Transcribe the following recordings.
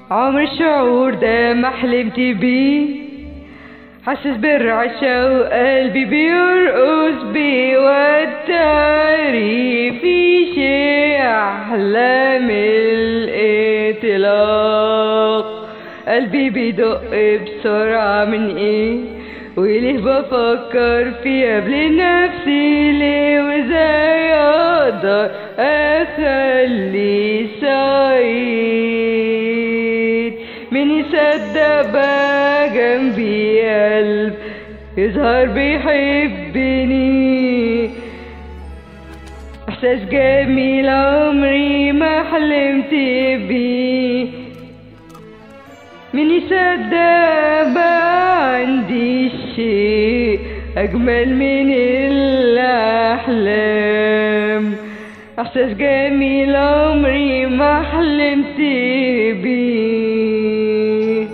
عمر الشعور ده ما حلمت بيه حاسس بالرعشة وقلبي بيرقص بيودعني في شيء أحلى من الانطلاق قلبي بيدق بسرعة من ايه وليه بفكر فيه قبل نفسي ليه وازاي اقدر اخلي سعيد مين يصدق بقى جنبي قلب يظهر بيحبني احساس جميل عمري ما حلمت بيه مين يصدق بقى عندي شيء أجمل من الأحلام إحساس جميل عمري ما حلمت بيه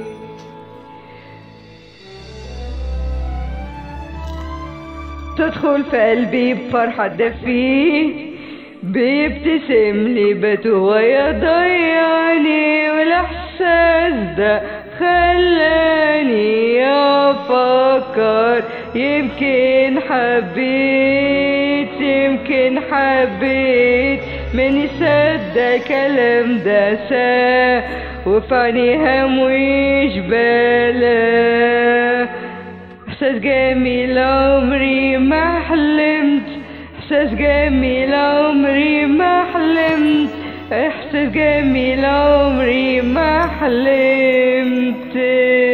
تدخل في قلبي بفرحة تدفيه بيبتسم لي بتوه يضيعني والإحساس ده خلاني أفكر يمكن حبيت يمكن حبيت من يصدق كلام ده سا وفي عينيها مش بلا إحساس جميل عمري ما حلمت إحساس جميل عمري ما حلمت إحساس جميل عمري ما حلمت